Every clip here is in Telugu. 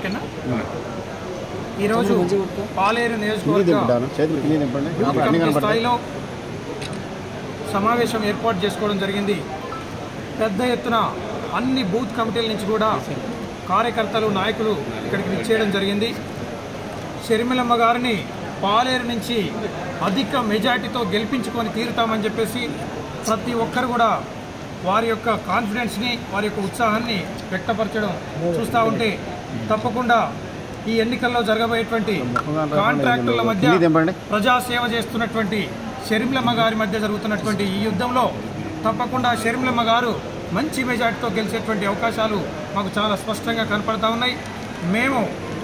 ఓకేనా ఈరోజు పాలేరు నియోజకవర్గ దింపుతాను చేతులు కింద దింపండి బూత్ అన్ని కమిటీ కనపడతాయి స్థాయిలో సమావేశం ఏర్పాటు చేసుకోవడం జరిగింది పెద్ద ఎత్తున అన్ని బూత్ కమిటీల నుంచి కూడా కార్యకర్తలు నాయకులు ఇక్కడికి విచ్చేయడం జరిగింది షర్మిలమ్మ గారిని పాలేరు నుంచి అధిక మెజార్టీతో గెలిపించుకొని తీరుతామని చెప్పేసి ప్రతి ఒక్కరు కూడా వారి యొక్క కాన్ఫిడెన్స్ని వారి యొక్క ఉత్సాహాన్ని వ్యక్తపరచడం చూస్తూ ఉంటే తప్పకుండా ఈ ఎన్నికల్లో జరగబోయేటువంటి కాంట్రాక్టుల మధ్య కింద దింపండి ప్రజాసేవ చేస్తున్నటువంటి షర్మిలమ్మ గారి మధ్య జరుగుతున్నటువంటి ఈ యుద్ధంలో తప్పకుండా షర్మిలమ్మ గారు మంచి మెజార్టీతో గెలిచేటువంటి అవకాశాలు మాకు చాలా స్పష్టంగా కనపడతా ఉన్నాయి మేము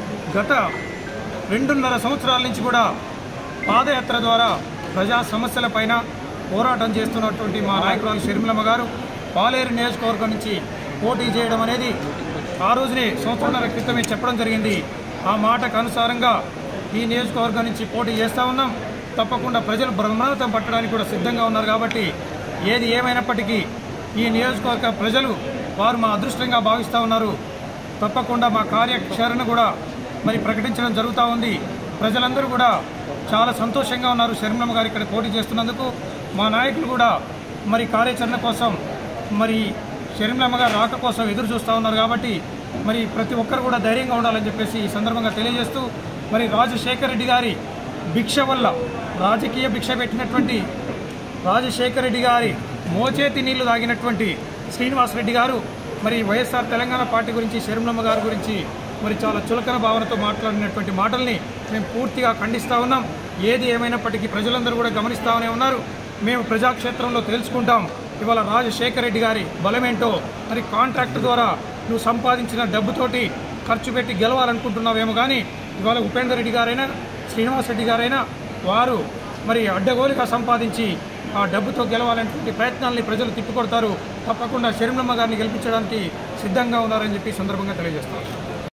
గత రెండున్నర సంవత్సరాల నుంచి కూడా పాదయాత్ర ద్వారా ప్రజా సమస్యలపైన పోరాటం చేస్తున్నటువంటి మా నాయకురాలు షర్మిలమ్మ గారు పాలేరు నియోజకవర్గం నుంచి పోటీ చేయడం అనేది ఆ రోజునే సంవత్సరాల క్రితమే చెప్పడం జరిగింది ఆ మాటకు అనుసారంగా ఈ నియోజకవర్గం నుంచి పోటీ చేస్తూ ఉన్నాం తప్పకుండా ప్రజలు బ్రహ్మాంతం పట్టడానికి కూడా సిద్ధంగా ఉన్నారు కాబట్టి ఏది ఏమైనప్పటికీ ఈ నియోజకవర్గ ప్రజలు వారు మా అదృష్టంగా భావిస్తూ ఉన్నారు తప్పకుండా మా కార్యాచరణ కూడా మరి ప్రకటించడం జరుగుతూ ఉంది ప్రజలందరూ కూడా చాలా సంతోషంగా ఉన్నారు శర్మలమ్మ గారు ఇక్కడ పోటీ చేస్తున్నందుకు మా నాయకులు కూడా మరి కార్యాచరణ కోసం మరి శర్మలమ్మ గారు రాక కోసం ఎదురు చూస్తూ ఉన్నారు కాబట్టి మరి ప్రతి ఒక్కరు కూడా ధైర్యంగా ఉండాలని చెప్పేసి ఈ సందర్భంగా తెలియజేస్తూ మరి రాజశేఖర రెడ్డి గారి భిక్ష వల్ల రాజకీయ భిక్ష పెట్టినటువంటి రాజశేఖర రెడ్డి గారి మోచేతి నీళ్లు తాగినటువంటి శ్రీనివాసరెడ్డి గారు మరి వైఎస్ఆర్ తెలంగాణ పార్టీ గురించి శర్మలమ్మ గారి గురించి మరి చాలా చులకన భావనతో మాట్లాడినటువంటి మాటల్ని మేము పూర్తిగా ఖండిస్తూ ఉన్నాం ఏది ఏమైనప్పటికీ ప్రజలందరూ కూడా గమనిస్తామనే ఉన్నారు మేము ప్రజాక్షేత్రంలో తెలుసుకుంటాం ఇవాళ రాజశేఖర రెడ్డి గారి బలమేంటో మరి కాంట్రాక్ట్ ద్వారా నువ్వు సంపాదించిన డబ్బుతోటి ఖర్చు పెట్టి గెలవాలనుకుంటున్నావేమో కానీ ఇవాళ ఉపేందర్ రెడ్డి గారైనా శ్రీనివాస్ రెడ్డి గారైనా వారు మరి అడ్డగోలుగా సంపాదించి ఆ డబ్బుతో గెలవాలనేటువంటి ప్రయత్నాల్ని ప్రజలు తిప్పికొడతారు తప్పకుండా శరీరమ్మ గారిని గెలిపించడానికి సిద్ధంగా ఉన్నారని చెప్పి ఈ సందర్భంగా తెలియజేస్తారు